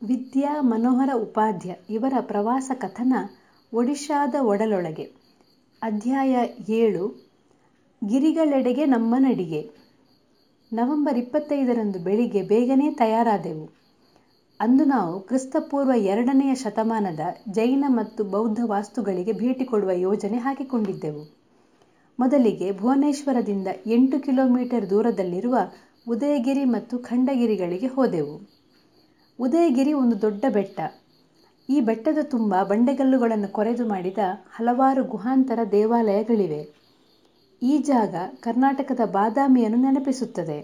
ವಿದ್ಯಾ ಮನೋಹರ ಉಪಾಧ್ಯ ಇವರ ಪ್ರವಾಸ ಕಥನ ಒಡಿಶಾದ ಒಡಲೊಳಗೆ ಅಧ್ಯಾಯ ಏಳು ಗಿರಿಗಳೆಡೆಗೆ ನಮ್ಮ ನಡಿಗೆ ನವೆಂಬರ್ ಇಪ್ಪತ್ತೈದರಂದು ಬೆಳಿಗ್ಗೆ ಬೇಗನೆ ತಯಾರಾದೆವು ಅಂದು ನಾವು ಕ್ರಿಸ್ತಪೂರ್ವ ಎರಡನೆಯ ಶತಮಾನದ ಜೈನ ಮತ್ತು ಬೌದ್ಧ ವಾಸ್ತುಗಳಿಗೆ ಭೇಟಿ ಕೊಡುವ ಯೋಜನೆ ಹಾಕಿಕೊಂಡಿದ್ದೆವು ಮೊದಲಿಗೆ ಭುವನೇಶ್ವರದಿಂದ ಎಂಟು ಕಿಲೋಮೀಟರ್ ದೂರದಲ್ಲಿರುವ ಉದಯಗಿರಿ ಮತ್ತು ಖಂಡಗಿರಿಗಳಿಗೆ ಹೋದೆವು ಉದಯಗಿರಿ ಒಂದು ದೊಡ್ಡ ಬೆಟ್ಟ ಈ ಬೆಟ್ಟದ ತುಂಬ ಬಂಡೆಗಲ್ಲುಗಳನ್ನು ಕೊರೆದು ಮಾಡಿದ ಹಲವಾರು ಗುಹಾಂತರ ದೇವಾಲಯಗಳಿವೆ ಈ ಜಾಗ ಕರ್ನಾಟಕದ ಬಾದಾಮಿಯನ್ನು ನೆನಪಿಸುತ್ತದೆ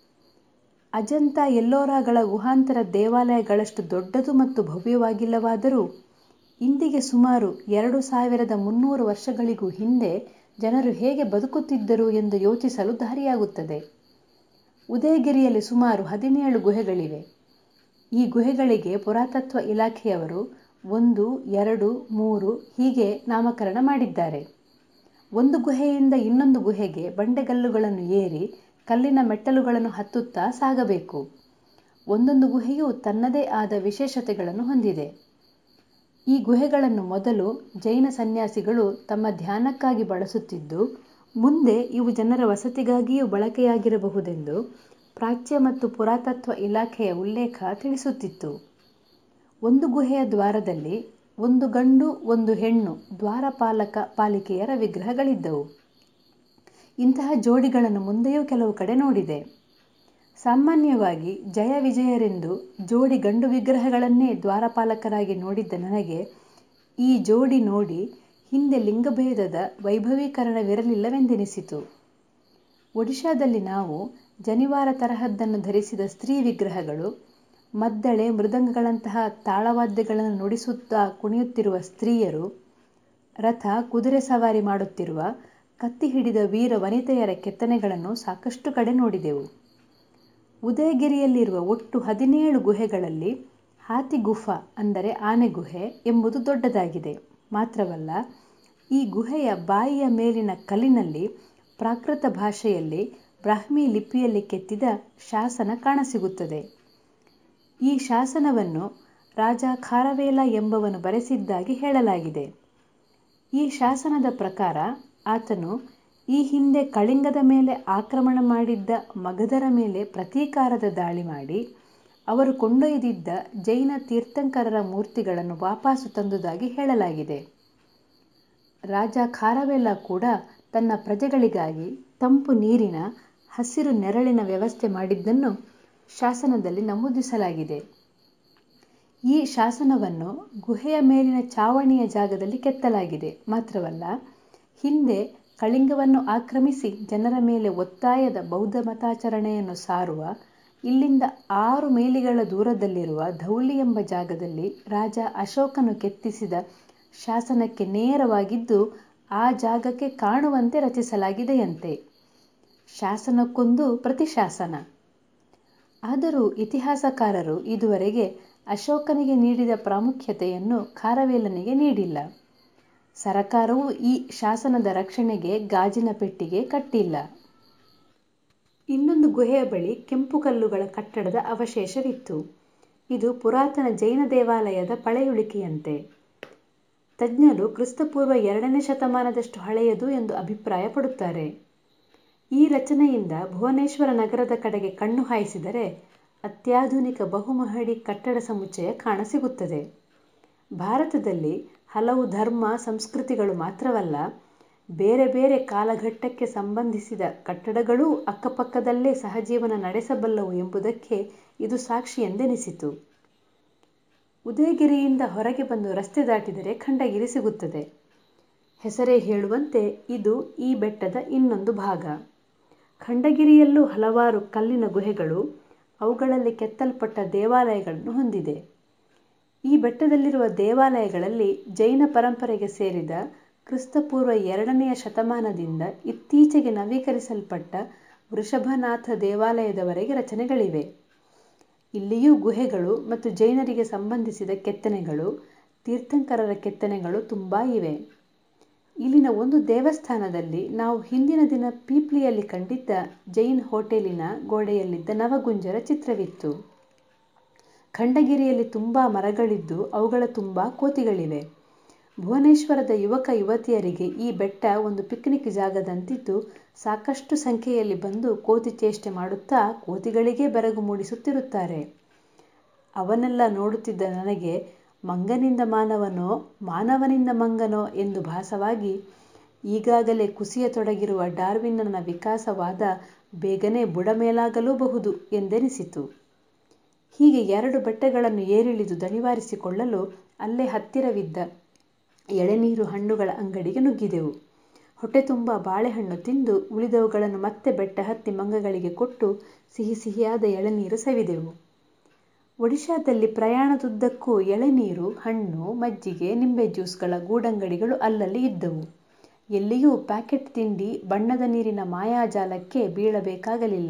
ಅಜಂತಾ ಎಲ್ಲೋರಾಗಳ ಗುಹಾಂತರ ದೇವಾಲಯಗಳಷ್ಟು ದೊಡ್ಡದು ಮತ್ತು ಭವ್ಯವಾಗಿಲ್ಲವಾದರೂ ಇಂದಿಗೆ ಸುಮಾರು ಎರಡು ಸಾವಿರದ ಮುನ್ನೂರು ವರ್ಷಗಳಿಗೂ ಹಿಂದೆ ಜನರು ಹೇಗೆ ಬದುಕುತ್ತಿದ್ದರು ಎಂದು ಯೋಚಿಸಲು ದಾರಿಯಾಗುತ್ತದೆ ಉದಯಗಿರಿಯಲ್ಲಿ ಸುಮಾರು ಹದಿನೇಳು ಗುಹೆಗಳಿವೆ ಈ ಗುಹೆಗಳಿಗೆ ಪುರಾತತ್ವ ಇಲಾಖೆಯವರು ಒಂದು ಎರಡು ಮೂರು ಹೀಗೆ ನಾಮಕರಣ ಮಾಡಿದ್ದಾರೆ ಒಂದು ಗುಹೆಯಿಂದ ಇನ್ನೊಂದು ಗುಹೆಗೆ ಬಂಡೆಗಲ್ಲುಗಳನ್ನು ಏರಿ ಕಲ್ಲಿನ ಮೆಟ್ಟಲುಗಳನ್ನು ಹತ್ತುತ್ತಾ ಸಾಗಬೇಕು ಒಂದೊಂದು ಗುಹೆಯೂ ತನ್ನದೇ ಆದ ವಿಶೇಷತೆಗಳನ್ನು ಹೊಂದಿದೆ ಈ ಗುಹೆಗಳನ್ನು ಮೊದಲು ಜೈನ ಸನ್ಯಾಸಿಗಳು ತಮ್ಮ ಧ್ಯಾನಕ್ಕಾಗಿ ಬಳಸುತ್ತಿದ್ದು ಮುಂದೆ ಇವು ಜನರ ವಸತಿಗಾಗಿಯೂ ಬಳಕೆಯಾಗಿರಬಹುದೆಂದು ಪ್ರಾಚ್ಯ ಮತ್ತು ಪುರಾತತ್ವ ಇಲಾಖೆಯ ಉಲ್ಲೇಖ ತಿಳಿಸುತ್ತಿತ್ತು ಒಂದು ಗುಹೆಯ ದ್ವಾರದಲ್ಲಿ ಒಂದು ಗಂಡು ಒಂದು ಹೆಣ್ಣು ದ್ವಾರಪಾಲಕ ಪಾಲಿಕೆಯರ ವಿಗ್ರಹಗಳಿದ್ದವು ಇಂತಹ ಜೋಡಿಗಳನ್ನು ಮುಂದೆಯೂ ಕೆಲವು ಕಡೆ ನೋಡಿದೆ ಸಾಮಾನ್ಯವಾಗಿ ಜಯ ವಿಜಯರೆಂದು ಜೋಡಿ ಗಂಡು ವಿಗ್ರಹಗಳನ್ನೇ ದ್ವಾರಪಾಲಕರಾಗಿ ನೋಡಿದ್ದ ನನಗೆ ಈ ಜೋಡಿ ನೋಡಿ ಹಿಂದೆ ಲಿಂಗಭೇದದ ವೈಭವೀಕರಣವಿರಲಿಲ್ಲವೆಂದೆನಿಸಿತು ಒಡಿಶಾದಲ್ಲಿ ನಾವು ಜನಿವಾರ ತರಹದ್ದನ್ನು ಧರಿಸಿದ ಸ್ತ್ರೀ ವಿಗ್ರಹಗಳು ಮದ್ದಳೆ ಮೃದಂಗಗಳಂತಹ ತಾಳವಾದ್ಯಗಳನ್ನು ನುಡಿಸುತ್ತಾ ಕುಣಿಯುತ್ತಿರುವ ಸ್ತ್ರೀಯರು ರಥ ಕುದುರೆ ಸವಾರಿ ಮಾಡುತ್ತಿರುವ ಕತ್ತಿ ಹಿಡಿದ ವೀರ ವನಿತೆಯರ ಕೆತ್ತನೆಗಳನ್ನು ಸಾಕಷ್ಟು ಕಡೆ ನೋಡಿದೆವು ಉದಯಗಿರಿಯಲ್ಲಿರುವ ಒಟ್ಟು ಹದಿನೇಳು ಗುಹೆಗಳಲ್ಲಿ ಹಾತಿಗುಫಾ ಅಂದರೆ ಆನೆ ಗುಹೆ ಎಂಬುದು ದೊಡ್ಡದಾಗಿದೆ ಮಾತ್ರವಲ್ಲ ಈ ಗುಹೆಯ ಬಾಯಿಯ ಮೇಲಿನ ಕಲ್ಲಿನಲ್ಲಿ ಪ್ರಾಕೃತ ಭಾಷೆಯಲ್ಲಿ ಬ್ರಾಹ್ಮಿ ಲಿಪಿಯಲ್ಲಿ ಕೆತ್ತಿದ ಶಾಸನ ಕಾಣಸಿಗುತ್ತದೆ ಈ ಶಾಸನವನ್ನು ರಾಜ ಖಾರವೇಲ ಎಂಬವನು ಬರೆಸಿದ್ದಾಗಿ ಹೇಳಲಾಗಿದೆ ಈ ಶಾಸನದ ಪ್ರಕಾರ ಆತನು ಈ ಹಿಂದೆ ಕಳಿಂಗದ ಮೇಲೆ ಆಕ್ರಮಣ ಮಾಡಿದ್ದ ಮಗಧರ ಮೇಲೆ ಪ್ರತೀಕಾರದ ದಾಳಿ ಮಾಡಿ ಅವರು ಕೊಂಡೊಯ್ದಿದ್ದ ಜೈನ ತೀರ್ಥಂಕರರ ಮೂರ್ತಿಗಳನ್ನು ವಾಪಸ್ಸು ತಂದುದಾಗಿ ಹೇಳಲಾಗಿದೆ ರಾಜ ಖಾರವೇಲ ಕೂಡ ತನ್ನ ಪ್ರಜೆಗಳಿಗಾಗಿ ತಂಪು ನೀರಿನ ಹಸಿರು ನೆರಳಿನ ವ್ಯವಸ್ಥೆ ಮಾಡಿದ್ದನ್ನು ಶಾಸನದಲ್ಲಿ ನಮೂದಿಸಲಾಗಿದೆ ಈ ಶಾಸನವನ್ನು ಗುಹೆಯ ಮೇಲಿನ ಚಾವಣಿಯ ಜಾಗದಲ್ಲಿ ಕೆತ್ತಲಾಗಿದೆ ಮಾತ್ರವಲ್ಲ ಹಿಂದೆ ಕಳಿಂಗವನ್ನು ಆಕ್ರಮಿಸಿ ಜನರ ಮೇಲೆ ಒತ್ತಾಯದ ಬೌದ್ಧ ಮತಾಚರಣೆಯನ್ನು ಸಾರುವ ಇಲ್ಲಿಂದ ಆರು ಮೈಲಿಗಳ ದೂರದಲ್ಲಿರುವ ಧೌಲಿ ಎಂಬ ಜಾಗದಲ್ಲಿ ರಾಜ ಅಶೋಕನು ಕೆತ್ತಿಸಿದ ಶಾಸನಕ್ಕೆ ನೇರವಾಗಿದ್ದು ಆ ಜಾಗಕ್ಕೆ ಕಾಣುವಂತೆ ರಚಿಸಲಾಗಿದೆಯಂತೆ ಶಾಸನಕ್ಕೊಂದು ಪ್ರತಿಶಾಸನ ಆದರೂ ಇತಿಹಾಸಕಾರರು ಇದುವರೆಗೆ ಅಶೋಕನಿಗೆ ನೀಡಿದ ಪ್ರಾಮುಖ್ಯತೆಯನ್ನು ಖಾರವೇಲನಿಗೆ ನೀಡಿಲ್ಲ ಸರಕಾರವು ಈ ಶಾಸನದ ರಕ್ಷಣೆಗೆ ಗಾಜಿನ ಪೆಟ್ಟಿಗೆ ಕಟ್ಟಿಲ್ಲ ಇನ್ನೊಂದು ಗುಹೆಯ ಬಳಿ ಕೆಂಪು ಕಲ್ಲುಗಳ ಕಟ್ಟಡದ ಅವಶೇಷವಿತ್ತು ಇದು ಪುರಾತನ ಜೈನ ದೇವಾಲಯದ ಪಳೆಯುಳಿಕೆಯಂತೆ ತಜ್ಞರು ಕ್ರಿಸ್ತಪೂರ್ವ ಎರಡನೇ ಶತಮಾನದಷ್ಟು ಹಳೆಯದು ಎಂದು ಅಭಿಪ್ರಾಯ ಪಡುತ್ತಾರೆ ಈ ರಚನೆಯಿಂದ ಭುವನೇಶ್ವರ ನಗರದ ಕಡೆಗೆ ಕಣ್ಣು ಹಾಯಿಸಿದರೆ ಅತ್ಯಾಧುನಿಕ ಬಹುಮಹಡಿ ಕಟ್ಟಡ ಸಮುಚ್ಚಯ ಕಾಣಸಿಗುತ್ತದೆ ಭಾರತದಲ್ಲಿ ಹಲವು ಧರ್ಮ ಸಂಸ್ಕೃತಿಗಳು ಮಾತ್ರವಲ್ಲ ಬೇರೆ ಬೇರೆ ಕಾಲಘಟ್ಟಕ್ಕೆ ಸಂಬಂಧಿಸಿದ ಕಟ್ಟಡಗಳೂ ಅಕ್ಕಪಕ್ಕದಲ್ಲೇ ಸಹಜೀವನ ನಡೆಸಬಲ್ಲವು ಎಂಬುದಕ್ಕೆ ಇದು ಸಾಕ್ಷಿ ಎಂದೆನಿಸಿತು ಉದಯಗಿರಿಯಿಂದ ಹೊರಗೆ ಬಂದು ರಸ್ತೆ ದಾಟಿದರೆ ಖಂಡಗಿರಿ ಸಿಗುತ್ತದೆ ಹೆಸರೇ ಹೇಳುವಂತೆ ಇದು ಈ ಬೆಟ್ಟದ ಇನ್ನೊಂದು ಭಾಗ ಖಂಡಗಿರಿಯಲ್ಲೂ ಹಲವಾರು ಕಲ್ಲಿನ ಗುಹೆಗಳು ಅವುಗಳಲ್ಲಿ ಕೆತ್ತಲ್ಪಟ್ಟ ದೇವಾಲಯಗಳನ್ನು ಹೊಂದಿದೆ ಈ ಬೆಟ್ಟದಲ್ಲಿರುವ ದೇವಾಲಯಗಳಲ್ಲಿ ಜೈನ ಪರಂಪರೆಗೆ ಸೇರಿದ ಕ್ರಿಸ್ತಪೂರ್ವ ಎರಡನೆಯ ಶತಮಾನದಿಂದ ಇತ್ತೀಚೆಗೆ ನವೀಕರಿಸಲ್ಪಟ್ಟ ವೃಷಭನಾಥ ದೇವಾಲಯದವರೆಗೆ ರಚನೆಗಳಿವೆ ಇಲ್ಲಿಯೂ ಗುಹೆಗಳು ಮತ್ತು ಜೈನರಿಗೆ ಸಂಬಂಧಿಸಿದ ಕೆತ್ತನೆಗಳು ತೀರ್ಥಂಕರರ ಕೆತ್ತನೆಗಳು ತುಂಬ ಇವೆ ಇಲ್ಲಿನ ಒಂದು ದೇವಸ್ಥಾನದಲ್ಲಿ ನಾವು ಹಿಂದಿನ ದಿನ ಪೀಪ್ಲಿಯಲ್ಲಿ ಕಂಡಿದ್ದ ಜೈನ್ ಹೋಟೆಲಿನ ಗೋಡೆಯಲ್ಲಿದ್ದ ನವಗುಂಜರ ಚಿತ್ರವಿತ್ತು ಖಂಡಗಿರಿಯಲ್ಲಿ ತುಂಬ ಮರಗಳಿದ್ದು ಅವುಗಳ ತುಂಬ ಕೋತಿಗಳಿವೆ ಭುವನೇಶ್ವರದ ಯುವಕ ಯುವತಿಯರಿಗೆ ಈ ಬೆಟ್ಟ ಒಂದು ಪಿಕ್ನಿಕ್ ಜಾಗದಂತಿದ್ದು ಸಾಕಷ್ಟು ಸಂಖ್ಯೆಯಲ್ಲಿ ಬಂದು ಕೋತಿ ಚೇಷ್ಟೆ ಮಾಡುತ್ತಾ ಕೋತಿಗಳಿಗೇ ಬೆರಗು ಮೂಡಿಸುತ್ತಿರುತ್ತಾರೆ ಅವನ್ನೆಲ್ಲ ನೋಡುತ್ತಿದ್ದ ನನಗೆ ಮಂಗನಿಂದ ಮಾನವನೋ ಮಾನವನಿಂದ ಮಂಗನೋ ಎಂದು ಭಾಸವಾಗಿ ಈಗಾಗಲೇ ಕುಸಿಯತೊಡಗಿರುವ ಡಾರ್ವಿನ್ನನ ವಿಕಾಸವಾದ ಬೇಗನೆ ಬುಡಮೇಲಾಗಲೂಬಹುದು ಎಂದೆನಿಸಿತು ಹೀಗೆ ಎರಡು ಬೆಟ್ಟಗಳನ್ನು ಏರಿಳಿದು ದಣಿವಾರಿಸಿಕೊಳ್ಳಲು ಅಲ್ಲೇ ಹತ್ತಿರವಿದ್ದ ಎಳೆನೀರು ಹಣ್ಣುಗಳ ಅಂಗಡಿಗೆ ನುಗ್ಗಿದೆವು ಹೊಟ್ಟೆ ತುಂಬ ಬಾಳೆಹಣ್ಣು ತಿಂದು ಉಳಿದವುಗಳನ್ನು ಮತ್ತೆ ಬೆಟ್ಟ ಹತ್ತಿ ಮಂಗಗಳಿಗೆ ಕೊಟ್ಟು ಸಿಹಿ ಸಿಹಿಯಾದ ಎಳೆನೀರು ಸವಿದೆವು ಒಡಿಶಾದಲ್ಲಿ ಪ್ರಯಾಣದುದ್ದಕ್ಕೂ ಎಳೆನೀರು ಹಣ್ಣು ಮಜ್ಜಿಗೆ ನಿಂಬೆ ಜ್ಯೂಸ್ಗಳ ಗೂಡಂಗಡಿಗಳು ಅಲ್ಲಲ್ಲಿ ಇದ್ದವು ಎಲ್ಲಿಯೂ ಪ್ಯಾಕೆಟ್ ತಿಂಡಿ ಬಣ್ಣದ ನೀರಿನ ಮಾಯಾಜಾಲಕ್ಕೆ ಬೀಳಬೇಕಾಗಲಿಲ್ಲ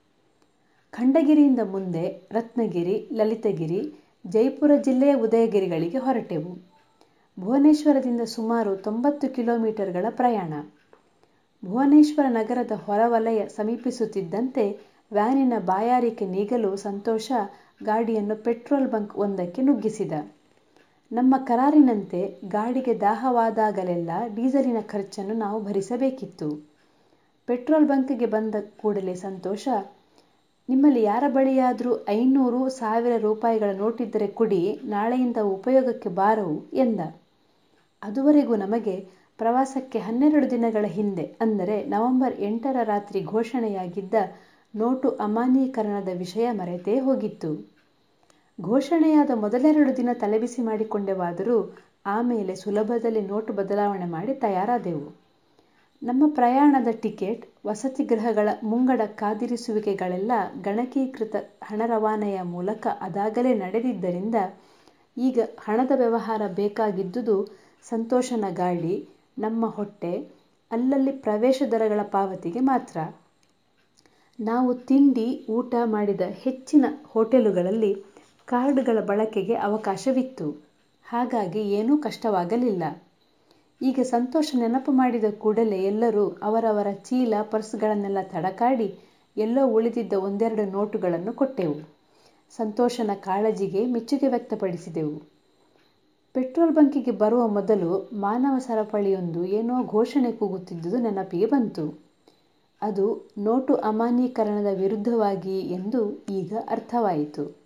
ಖಂಡಗಿರಿಯಿಂದ ಮುಂದೆ ರತ್ನಗಿರಿ ಲಲಿತಗಿರಿ ಜೈಪುರ ಜಿಲ್ಲೆಯ ಉದಯಗಿರಿಗಳಿಗೆ ಹೊರಟೆವು ಭುವನೇಶ್ವರದಿಂದ ಸುಮಾರು ತೊಂಬತ್ತು ಕಿಲೋಮೀಟರ್ಗಳ ಪ್ರಯಾಣ ಭುವನೇಶ್ವರ ನಗರದ ಹೊರವಲಯ ಸಮೀಪಿಸುತ್ತಿದ್ದಂತೆ ವ್ಯಾನಿನ ಬಾಯಾರಿಕೆ ನೀಗಲು ಸಂತೋಷ ಗಾಡಿಯನ್ನು ಪೆಟ್ರೋಲ್ ಬಂಕ್ ಒಂದಕ್ಕೆ ನುಗ್ಗಿಸಿದ ನಮ್ಮ ಕರಾರಿನಂತೆ ಗಾಡಿಗೆ ದಾಹವಾದಾಗಲೆಲ್ಲ ಡೀಸೆಲಿನ ಖರ್ಚನ್ನು ನಾವು ಭರಿಸಬೇಕಿತ್ತು ಪೆಟ್ರೋಲ್ ಬಂಕ್ಗೆ ಬಂದ ಕೂಡಲೇ ಸಂತೋಷ ನಿಮ್ಮಲ್ಲಿ ಯಾರ ಬಳಿಯಾದರೂ ಐನೂರು ಸಾವಿರ ರೂಪಾಯಿಗಳ ನೋಟಿದ್ದರೆ ಕೊಡಿ ನಾಳೆಯಿಂದ ಉಪಯೋಗಕ್ಕೆ ಬಾರವು ಎಂದ ಅದುವರೆಗೂ ನಮಗೆ ಪ್ರವಾಸಕ್ಕೆ ಹನ್ನೆರಡು ದಿನಗಳ ಹಿಂದೆ ಅಂದರೆ ನವೆಂಬರ್ ಎಂಟರ ರಾತ್ರಿ ಘೋಷಣೆಯಾಗಿದ್ದ ನೋಟು ಅಮಾನ್ಯೀಕರಣದ ವಿಷಯ ಮರೆತೇ ಹೋಗಿತ್ತು ಘೋಷಣೆಯಾದ ಮೊದಲೆರಡು ದಿನ ತಲೆಬಿಸಿ ಮಾಡಿಕೊಂಡೆವಾದರೂ ಆಮೇಲೆ ಸುಲಭದಲ್ಲಿ ನೋಟು ಬದಲಾವಣೆ ಮಾಡಿ ತಯಾರಾದೆವು ನಮ್ಮ ಪ್ರಯಾಣದ ಟಿಕೆಟ್ ವಸತಿ ಗೃಹಗಳ ಮುಂಗಡ ಕಾದಿರಿಸುವಿಕೆಗಳೆಲ್ಲ ಗಣಕೀಕೃತ ಹಣ ರವಾನೆಯ ಮೂಲಕ ಅದಾಗಲೇ ನಡೆದಿದ್ದರಿಂದ ಈಗ ಹಣದ ವ್ಯವಹಾರ ಬೇಕಾಗಿದ್ದುದು ಸಂತೋಷನ ಗಾಡಿ ನಮ್ಮ ಹೊಟ್ಟೆ ಅಲ್ಲಲ್ಲಿ ಪ್ರವೇಶ ದರಗಳ ಪಾವತಿಗೆ ಮಾತ್ರ ನಾವು ತಿಂಡಿ ಊಟ ಮಾಡಿದ ಹೆಚ್ಚಿನ ಹೋಟೆಲುಗಳಲ್ಲಿ ಕಾರ್ಡ್ಗಳ ಬಳಕೆಗೆ ಅವಕಾಶವಿತ್ತು ಹಾಗಾಗಿ ಏನೂ ಕಷ್ಟವಾಗಲಿಲ್ಲ ಈಗ ಸಂತೋಷ ನೆನಪು ಮಾಡಿದ ಕೂಡಲೇ ಎಲ್ಲರೂ ಅವರವರ ಚೀಲ ಪರ್ಸ್ಗಳನ್ನೆಲ್ಲ ತಡಕಾಡಿ ಎಲ್ಲೋ ಉಳಿದಿದ್ದ ಒಂದೆರಡು ನೋಟುಗಳನ್ನು ಕೊಟ್ಟೆವು ಸಂತೋಷನ ಕಾಳಜಿಗೆ ಮೆಚ್ಚುಗೆ ವ್ಯಕ್ತಪಡಿಸಿದೆವು ಪೆಟ್ರೋಲ್ ಬಂಕಿಗೆ ಬರುವ ಮೊದಲು ಮಾನವ ಸರಪಳಿಯೊಂದು ಏನೋ ಘೋಷಣೆ ಕೂಗುತ್ತಿದ್ದುದು ನೆನಪಿಗೆ ಬಂತು ಅದು ನೋಟು ಅಮಾನ್ಯೀಕರಣದ ವಿರುದ್ಧವಾಗಿ ಎಂದು ಈಗ ಅರ್ಥವಾಯಿತು